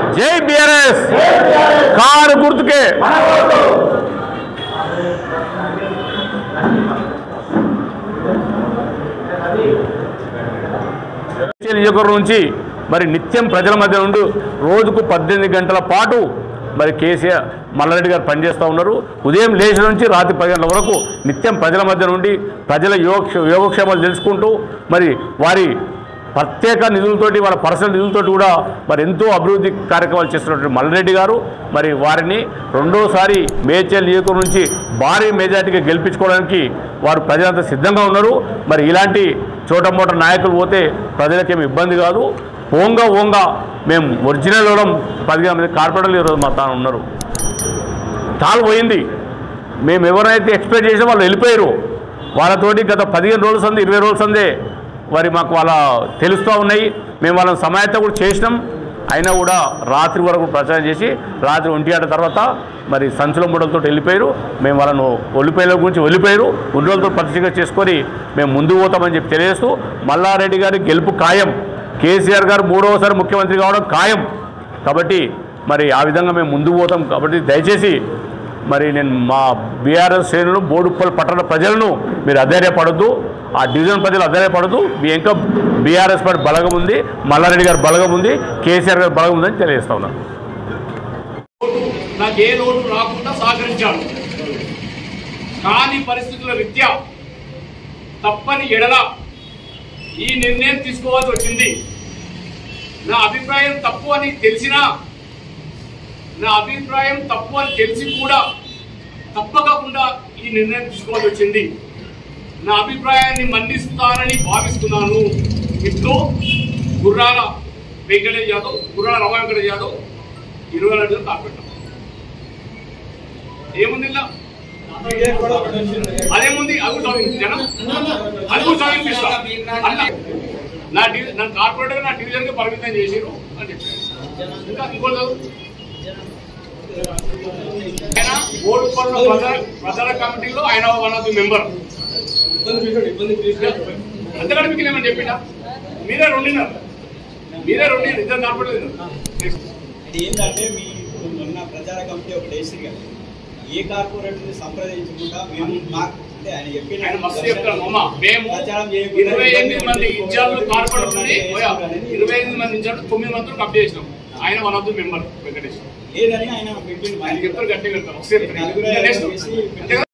జై బిఆర్ఎస్ కారు గుర్తుకే నియోజకవర్గం నుంచి మరి నిత్యం ప్రజల మధ్య నుండి రోజుకు పద్దెనిమిది గంటల పాటు మరి కేసీఆర్ మల్లారెడ్డి గారు పనిచేస్తూ ఉన్నారు ఉదయం లేచిన నుంచి రాత్రి పది గంటల వరకు నిత్యం ప్రజల మధ్య నుండి ప్రజల యోగ యోగక్షేమాలు తెలుసుకుంటూ మరి వారి ప్రత్యేక నిధులతోటి వాళ్ళ పర్సనల్ నిధులతోటి కూడా మరి ఎంతో అభివృద్ధి కార్యక్రమాలు చేస్తున్నటువంటి మల్లారెడ్డి గారు మరి వారిని రెండోసారి మేడ్చల్ నియోజకవర్గం నుంచి భారీ మెజార్టీగా గెలిపించుకోవడానికి వారు ప్రజలంతా సిద్ధంగా ఉన్నారు మరి ఇలాంటి చోటమోట నాయకులు పోతే ప్రజలకేమి ఇబ్బంది కాదు ఓంగా ఓంగా మేము ఒరిజినల్ ఇవ్వడం పదిహేను మంది కార్పొరేటర్లు ఈరోజు మా తాను ఉన్నారు చాలా పోయింది మేము ఎవరైతే ఎక్స్పెక్ట్ చేసామో వాళ్ళు వెళ్ళిపోయారు వాళ్ళతోటి గత పదిహేను రోజుల సందే ఇరవై రోజుల సందే మరి మాకు వాళ్ళ తెలుస్తూ ఉన్నాయి మేము వాళ్ళని సమాయత్త కూడా చేసినాం అయినా కూడా రాత్రి వరకు ప్రచారం చేసి రాత్రి ఒంటి గంట తర్వాత మరి సంచుల ముడలతో వెళ్ళిపోయారు మేము వాళ్ళను ఒలిపోయిల గురించి వెళ్ళిపోయారు ఉండ్రోలతో ప్రతిష్ఠగా చేసుకొని మేము ముందుకు పోతామని చెప్పి తెలియజేస్తూ మల్లారెడ్డి గారి గెలుపు ఖాయం కేసీఆర్ గారు మూడవసారి ముఖ్యమంత్రి కావడం ఖాయం కాబట్టి మరి ఆ విధంగా మేము ముందుకు పోతాం కాబట్టి దయచేసి మరి నేను మా బీఆర్ఎస్ శ్రేణులు బోడుప్పల్ పట్టణ ప్రజలను మీరు అధైర్యపడద్దు ఆ డివిజన్ ప్రజలు అధైర్యపడద్దు మీ ఇంకా బీఆర్ఎస్ పార్టీ బలగం ఉంది మల్లారెడ్డి గారి బలగం ఉంది కేసీఆర్ గారి బలగం ఉందని తెలియజేస్తా ఉన్నాను నాకు ఏ లోటు రాకుండా సహకరించాడు కాని పరిస్థితుల రీత్యా తప్పని ఎడల ఈ నిర్ణయం తీసుకోవాల్సి వచ్చింది నా అభిప్రాయం తప్పు అని తెలిసినా నా అభిప్రాయం తప్పు అని తెలిసి కూడా తప్పకుండా ఈ నిర్ణయం తీసుకోవాల్సి వచ్చింది నా అభిప్రాయాన్ని మన్నిస్తానని భావిస్తున్నాను ఇప్పుడు గుర్రాల వెంకటేష్ యాదవ్ గుర్రాల రమ వెంకటేష్ యాదవ్ ఇరవై రెండు కార్పెట్టాం ఏముంది ఇలా? అదేముంది అది కూడా చదివించానా? అది కూడా చదివిపిస్తా అట్లా నా డివి నా కార్పొరేటర్ నా డివిజన్ కి పరిమితం చేసిరు అని చెప్పారు ఇంకా ఇంకోటి చదువు ఆయన ఓటు పనుల ప్రజల ప్రజల కమిటీలో ఆయన వన్ ఆఫ్ ది మెంబర్ అంతకంటే మీకు ఏమని చెప్పిండా మీరే రెండున్నారు మీరే రెండు ఇద్దరు కార్పొరేటర్ నెక్స్ట్ ఇది ఏంటంటే మీ ఇప్పుడు మొన్న ప్రచార కమిటీ ఒకటి వేసింది కదా ఏ కార్పొరేటర్ ని సంప్రదించకుండా మేము మాకు అంటే ఆయన చెప్పిన ఆయన మస్తు చెప్తాను అమ్మ మేము ప్రచారం చేయకుండా ఇరవై ఎనిమిది మంది ఇన్ఛార్జ్లు కార్పొరేటర్ని పోయా ఇరవై ఎనిమిది మంది ఇన్ఛార్జ్ తొమ్మిది మందిని కప్ చేసినాం ఆయన one of the member Venkatesh లేదని ఆయన పెట్టిండు ఆయన చెప్తారు గట్టిగా చెప్తారు ఒకసారి నలుగురు నెక్స్ట్ కలిసి అంతే కదా?